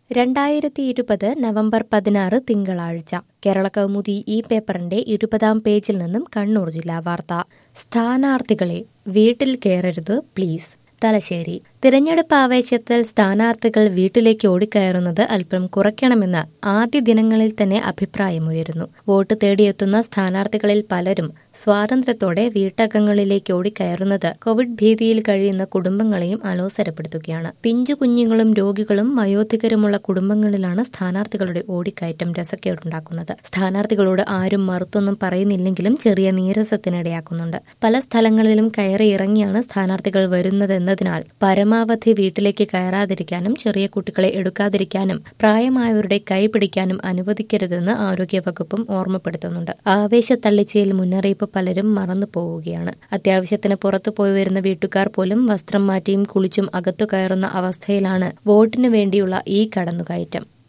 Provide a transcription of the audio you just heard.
രണ്ടായിരത്തി ഇരുപത് നവംബർ പതിനാറ് തിങ്കളാഴ്ച കേരള കൗമുദി ഈ പേപ്പറിന്റെ ഇരുപതാം പേജിൽ നിന്നും കണ്ണൂർ ജില്ലാ വാർത്ത സ്ഥാനാർത്ഥികളെ വീട്ടിൽ കയറരുത് പ്ലീസ് തലശ്ശേരി തിരഞ്ഞെടുപ്പ് ആവേശത്തിൽ സ്ഥാനാർത്ഥികൾ വീട്ടിലേക്ക് ഓടിക്കയറുന്നത് അല്പം കുറയ്ക്കണമെന്ന് ആദ്യ ദിനങ്ങളിൽ തന്നെ അഭിപ്രായമുയരുന്നു വോട്ട് തേടിയെത്തുന്ന സ്ഥാനാർത്ഥികളിൽ പലരും സ്വാതന്ത്ര്യത്തോടെ വീട്ടകങ്ങളിലേക്ക് ഓടിക്കയറുന്നത് കോവിഡ് ഭീതിയിൽ കഴിയുന്ന കുടുംബങ്ങളെയും അലോസരപ്പെടുത്തുകയാണ് പിഞ്ചു കുഞ്ഞുങ്ങളും രോഗികളും വയോധികരുമുള്ള കുടുംബങ്ങളിലാണ് സ്ഥാനാർത്ഥികളുടെ ഓടിക്കയറ്റം രസക്കേടുണ്ടാക്കുന്നത് സ്ഥാനാർത്ഥികളോട് ആരും മറുത്തൊന്നും പറയുന്നില്ലെങ്കിലും ചെറിയ നീരസത്തിനിടയാക്കുന്നുണ്ട് പല സ്ഥലങ്ങളിലും കയറി ഇറങ്ങിയാണ് സ്ഥാനാർത്ഥികൾ വരുന്നതെന്നതിനാൽ പരമാവധി വീട്ടിലേക്ക് കയറാതിരിക്കാനും ചെറിയ കുട്ടികളെ എടുക്കാതിരിക്കാനും പ്രായമായവരുടെ കൈ പിടിക്കാനും അനുവദിക്കരുതെന്ന് ആരോഗ്യവകുപ്പും ഓർമ്മപ്പെടുത്തുന്നുണ്ട് ആവേശത്തള്ളിച്ചയിൽ മുന്നറിയിപ്പ് പലരും മറന്നു പോവുകയാണ് അത്യാവശ്യത്തിന് പുറത്തു പോയി വരുന്ന വീട്ടുകാർ പോലും വസ്ത്രം മാറ്റിയും കുളിച്ചും അകത്തു കയറുന്ന അവസ്ഥയിലാണ് വോട്ടിനു വേണ്ടിയുള്ള ഈ കടന്നുകയറ്റം